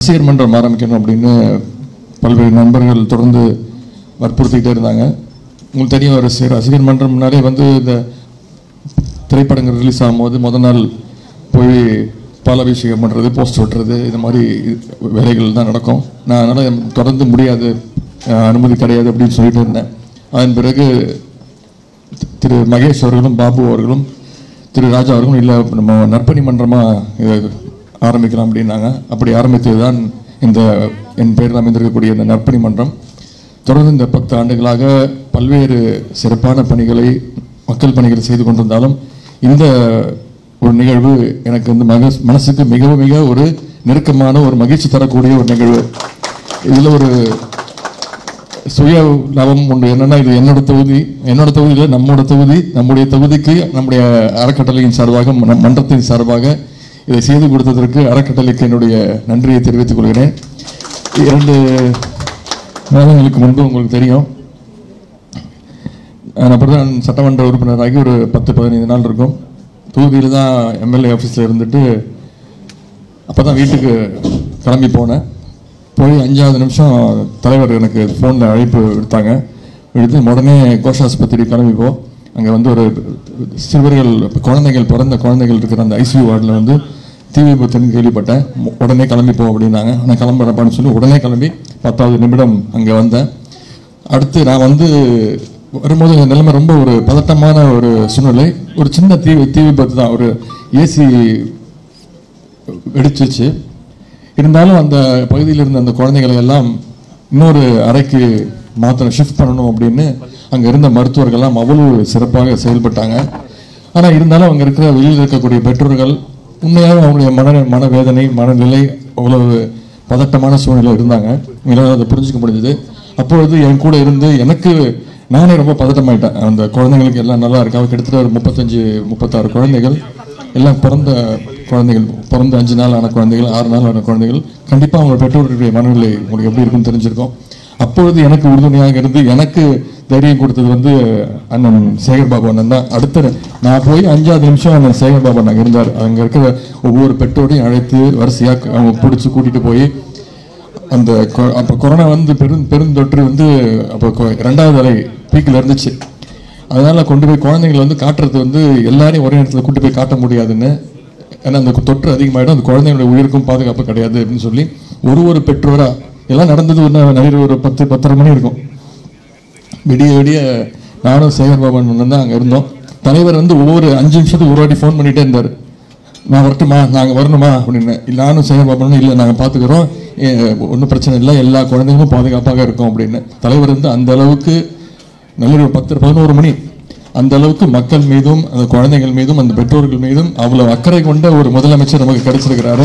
ரசிகர் மன்றம் ஆரம்பிக்கணும் அப்படின்னு பல்வேறு நண்பர்கள் தொடர்ந்து வற்புறுத்திக்கிட்டே இருந்தாங்க உங்களுக்கு தெரியும் ரசிகர் ரசிகர் மன்றம்னாலே வந்து இந்த திரைப்படங்கள் ரிலீஸ் ஆகும்போது முத நாள் போய் பாலாபிஷேகம் பண்ணுறது போஸ்டர் ஒட்டுறது இந்த மாதிரி வேலைகள் தான் நடக்கும் நான் அதனால் தொடர்ந்து முடியாது அஹ் அனுமதி கிடையாது அப்படின்னு சொல்லிட்டு இருந்தேன் அதன் பிறகு திரு மகேஷ் அவர்களும் பாபு அவர்களும் திரு ராஜா அவர்களும் இல்லை நம்ம நற்பணி மன்றமாக இதை ஆரம்பிக்கலாம் அப்படின்னாங்க அப்படி ஆரம்பித்தது தான் இந்த என் பெயரில் அமைந்திருக்கக்கூடிய இந்த நற்பணி மன்றம் தொடர்ந்து இந்த பத்து ஆண்டுகளாக பல்வேறு சிறப்பான பணிகளை மக்கள் பணிகளை செய்து கொண்டிருந்தாலும் இந்த ஒரு நிகழ்வு எனக்கு வந்து மக மனசுக்கு மிக மிக ஒரு நெருக்கமான ஒரு மகிழ்ச்சி தரக்கூடிய ஒரு நிகழ்வு இதில் ஒரு சுய லாபம் உண்டு என்னன்னா இது என்னோட தொகுதி என்னோட தொகுதியில் நம்மோட தொகுதி நம்முடைய தொகுதிக்கு நம்முடைய அறக்கட்டளையின் சார்பாக ம- மன்றத்தின் சார்பாக இதை செய்து கொடுத்ததற்கு அறக்கட்டளைக்கு என்னுடைய நன்றியை தெரிவித்துக் கொள்கிறேன் இரண்டு மாதங்களுக்கு முன்பு உங்களுக்கு தெரியும் நான் பிரதான் சட்டமன்ற உறுப்பினராகி ஒரு பத்து பதினைந்து நாள் இருக்கும் தொகுதியில் தான் எம்எல்ஏ ஆஃபீஸில் இருந்துட்டு அப்போ தான் வீட்டுக்கு கிளம்பி போனேன் போய் அஞ்சாவது நிமிஷம் தலைவர் எனக்கு ஃபோனில் அழைப்பு விடுத்தாங்க விடுத்து உடனே கோஷாஸ்பத்திரி கிளம்பி போ அங்கே வந்து ஒரு சிறுவர்கள் குழந்தைகள் பிறந்த குழந்தைகள் இருக்கிற அந்த ஐசியூ வார்டில் வந்து தீ விபத்துன்னு கேள்விப்பட்டேன் உ- உடனே கிளம்பி போ அப்படின்னாங்க நான் கிளம்புறப்பான்னு சொல்லி உடனே கிளம்பி பத்தாவது நிமிடம் அங்கே வந்தேன் அடுத்து நான் வந்து வரும்போது என் நிலைமை ரொம்ப ஒரு பதட்டமான ஒரு சூழ்நிலை ஒரு சின்ன தீ தீ விபத்து தான் ஒரு ஏசி வெடிச்சிச்சு இருந்தாலும் அந்த பகுதியில் இருந்த அந்த குழந்தைகளை எல்லாம் இன்னொரு அறைக்கு மாற்றணும் ஷிஃப்ட் பண்ணணும் அப்படின்னு அங்கே இருந்த மருத்துவர்கள்லாம் அவ்வளவு சிறப்பாக செயல்பட்டாங்க ஆனால் இருந்தாலும் அங்கே இருக்கிற வெளியில் இருக்கக்கூடிய பெற்றோர்கள் உண்மையாக அவங்களுடைய மன மனவேதனை மனநிலை அவ்வளவு பதட்டமான சூழ்நிலை இருந்தாங்க எங்களால் அதை புரிஞ்சுக்க முடிஞ்சது அப்பொழுது என் கூட இருந்து எனக்கு நானே ரொம்ப பதட்டமாயிட்டேன் அந்த குழந்தைங்களுக்கு எல்லாம் நல்லா இருக்காங்க கிட்டத்தட்ட ஒரு முப்பத்தஞ்சு முப்பத்தாறு குழந்தைகள் எல்லாம் பிறந்த குழந்தைகள் பிறந்த அஞ்சு நாள் ஆன குழந்தைகள் ஆறு நாள் ஆன குழந்தைகள் கண்டிப்பாக அவங்க பெற்றோர்களுடைய மனநிலை உங்களுக்கு எப்படி இருக்குன்னு தெரிஞ்சிருக்கும் அப்பொழுது எனக்கு உறுதுணையாக இருந்து எனக்கு தைரியம் கொடுத்தது வந்து அண்ணன் சேகர் பாபு அண்ணன் தான் அடுத்த நான் போய் அஞ்சாவது நிமிஷம் அண்ணன் சேகர் பாபு அண்ணன் இருந்தார் அங்கே இருக்கிற ஒவ்வொரு பெற்றோரையும் அழைத்து வரிசையாக அவங்க பிடிச்சி கூட்டிட்டு போய் அந்த கொ- அப்போ கொரோனா வந்து பெரும் பெருந்தொற்று வந்து அப்போ கொ- ரெண்டாவது அலை பீக்கில் இருந்துச்சு அதனால கொண்டு போய் குழந்தைங்களை வந்து காட்டுறது வந்து எல்லாரையும் ஒரே இடத்துல கூட்டு போய் காட்ட முடியாதுன்னு ஏன்னா அந்த தொற்று அதிகமாயிடும் அந்த குழந்தைங்களோட உயிருக்கும் பாதுகாப்பு கிடையாது அப்படின்னு சொல்லி ஒரு ஒரு பெற்றோரா எல்லாம் நடந்தது ஒரு நிறைய ஒரு பத்து பத்தரை மணி இருக்கும் விடிய விடிய நானும் சேகர் பாபன் அண்ணன் தான் அங்கே இருந்தோம் தலைவர் வந்து ஒவ்வொரு அஞ்சு நிமிஷத்துக்கு ஒரு வாட்டி ஃபோன் பண்ணிட்டே இருந்தார் நான் வரட்டுமா நாங்கள் வரணுமா அப்படின்னு இல்லை நானும் சேகர் பாபனும் இல்லை நாங்கள் பார்த்துக்குறோம் ஒன்றும் பிரச்சனை இல்லை எல்லா குழந்தைங்களும் பாதுகாப்பாக இருக்கும் அப்படின்னு தலைவர் வந்து அந்த அளவுக்கு நல்ல ஒரு பத்து பதினோரு மணி அந்த அளவுக்கு மக்கள் மீதும் அந்த குழந்தைகள் மீதும் அந்த பெற்றோர்கள் மீதும் அவ்வளவு அக்கறை கொண்ட ஒரு முதலமைச்சர் நமக்கு கிடைச்சிருக்கிறாரு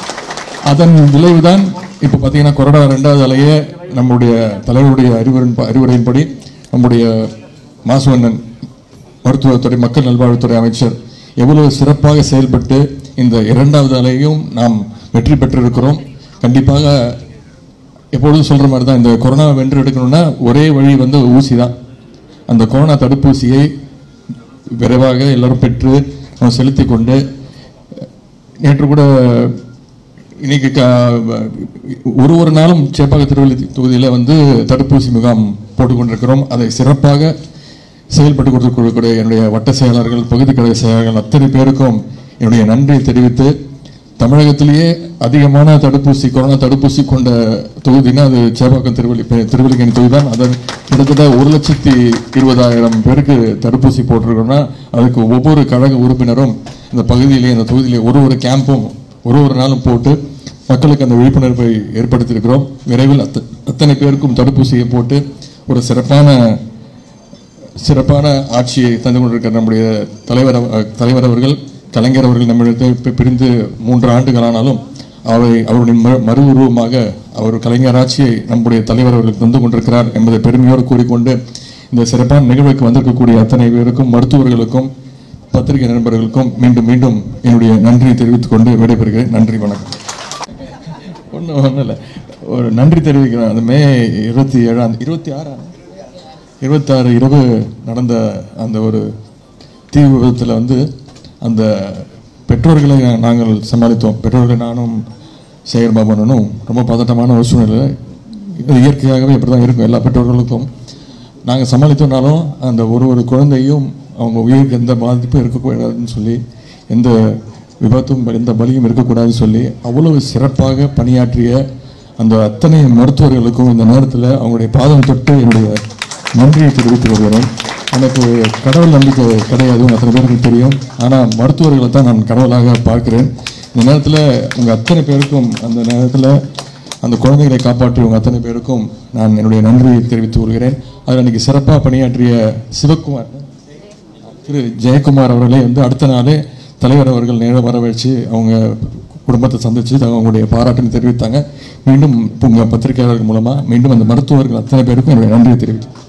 அதன் விளைவுதான் இப்போ பார்த்தீங்கன்னா கொரோனா ரெண்டாவது அலையே நம்முடைய தலைவருடைய அறிவுரின் அறிவுரையின்படி நம்முடைய மாசுவண்ணன் மருத்துவத்துறை மக்கள் நல்வாழ்வுத்துறை அமைச்சர் எவ்வளவு சிறப்பாக செயல்பட்டு இந்த இரண்டாவது அலையும் நாம் வெற்றி பெற்றிருக்கிறோம் கண்டிப்பாக எப்பொழுதும் சொல்ற மாதிரி தான் இந்த கொரோனாவை வென்று எடுக்கணும்னா ஒரே வழி வந்து ஊசி தான் அந்த கொரோனா தடுப்பூசியை விரைவாக எல்லாரும் பெற்று நம்ம செலுத்தி கொண்டு நேற்று கூட இன்னைக்கு கா- ஒரு ஒரு நாளும் சேப்பாக்க திருவள்ளி தொகுதியில் வந்து தடுப்பூசி முகாம் போட்டுக்கொண்டிருக்கிறோம் அதை சிறப்பாக செயல்பட்டு கொடுக்கக்கூடிய என்னுடைய வட்ட செயலாளர்கள் பகுதி கழக செயலாளர்கள் அத்தனை பேருக்கும் என்னுடைய நன்றியை தெரிவித்து தமிழகத்திலேயே அதிகமான தடுப்பூசி கொரோனா தடுப்பூசி கொண்ட தொகுதினா அது சேப்பாக்கம் திருவள்ளி பெ- திருவல்லிக்கேணி தொகுதி தான் அதன் கிட்டத்தட்ட ஒரு லட்சத்தி இருபதாயிரம் பேருக்கு தடுப்பூசி போட்டிருக்கோம்னா அதுக்கு ஒவ்வொரு கழக உறுப்பினரும் இந்த பகுதியிலே இந்த தொகுதியிலே ஒரு ஒரு கேம்பும் ஒரு ஒரு நாளும் போட்டு மக்களுக்கு அந்த விழிப்புணர்வை ஏற்படுத்தியிருக்கிறோம் விரைவில் அத்த அத்தனை பேருக்கும் தடுப்பூசியை போட்டு ஒரு சிறப்பான சிறப்பான ஆட்சியை தந்து கொண்டிருக்கிற நம்முடைய தலைவர் அவ- தலைவர் அவர்கள் கலைஞர் அவர்கள் நம்மிடத்தை பி- பிரிந்து மூன்று ஆண்டுகள் ஆனாலும் அவை அவருடைய மறு- மறு உருவமாக அவர் கலைஞர் ஆட்சியை நம்முடைய தலைவர் அவர்கள் தந்து கொண்டிருக்கிறார் என்பதை பெருமையோடு கூறிக்கொண்டு இந்த சிறப்பான நிகழ்வுக்கு வந்திருக்கக்கூடிய அத்தனை பேருக்கும் மருத்துவர்களுக்கும் பத்திரிகை நண்பர்களுக்கும் மீண்டும் மீண்டும் என்னுடைய நன்றியை தெரிவித்துக் கொண்டு விடைபெறுகிறேன் நன்றி வணக்கம் ஒன்றும் ஒன்றும் இல்லை ஒரு நன்றி தெரிவிக்கிறேன் அந்த மே இருபத்தி ஏழாம் இருபத்தி ஆறாம் இருபத்தாறு இரவு நடந்த அந்த ஒரு தீ விபத்தில் வந்து அந்த பெற்றோர்களை நாங்கள் சமாளித்தோம் பெற்றோர்களை நானும் சேகர் பாபனும் ரொம்ப பதட்டமான ஒரு சூழ்நிலை இது இயற்கையாகவே இப்படி தான் இருக்கும் எல்லா பெற்றோர்களுக்கும் நாங்கள் சமாளித்தோம்னாலும் அந்த ஒரு ஒரு குழந்தையும் அவங்க உயிருக்கு எந்த பாதிப்பும் இருக்கக்கூடாதுன்னு சொல்லி எந்த விபத்தும் எந்த பலியும் இருக்கக்கூடாதுன்னு சொல்லி அவ்வளவு சிறப்பாக பணியாற்றிய அந்த அத்தனை மருத்துவர்களுக்கும் இந்த நேரத்தில் அவங்களுடைய பாதம் தொட்டு என்னுடைய நன்றியை தெரிவித்து வருகிறேன் எனக்கு கடவுள் நம்பிக்கை கிடையாது உங்க அத்தனை பேருக்கு தெரியும் ஆனால் மருத்துவர்களை தான் நான் கடவுளாக பார்க்கிறேன் இந்த நேரத்தில் உங்கள் அத்தனை பேருக்கும் அந்த நேரத்தில் அந்த குழந்தைகளை காப்பாற்றிய உங்கள் அத்தனை பேருக்கும் நான் என்னுடைய நன்றியை தெரிவித்து கொள்கிறேன் அதில் இன்னைக்கு சிறப்பாக பணியாற்றிய சிவக்குமார் திரு ஜெயக்குமார் அவர்களே வந்து அடுத்த நாளே தலைவர் அவர்கள் நேரம் வரவழைச்சு அவங்க குடும்பத்தை சந்திச்சு அவங்களுடைய பாராட்டுன்னு தெரிவித்தாங்க மீண்டும் உங்கள் பத்திரிகையாளர்கள் மூலமாக மீண்டும் அந்த மருத்துவர்கள் அத்தனை பேருக்கும் என்னுடைய நன்றியை தெரிவித்தேன்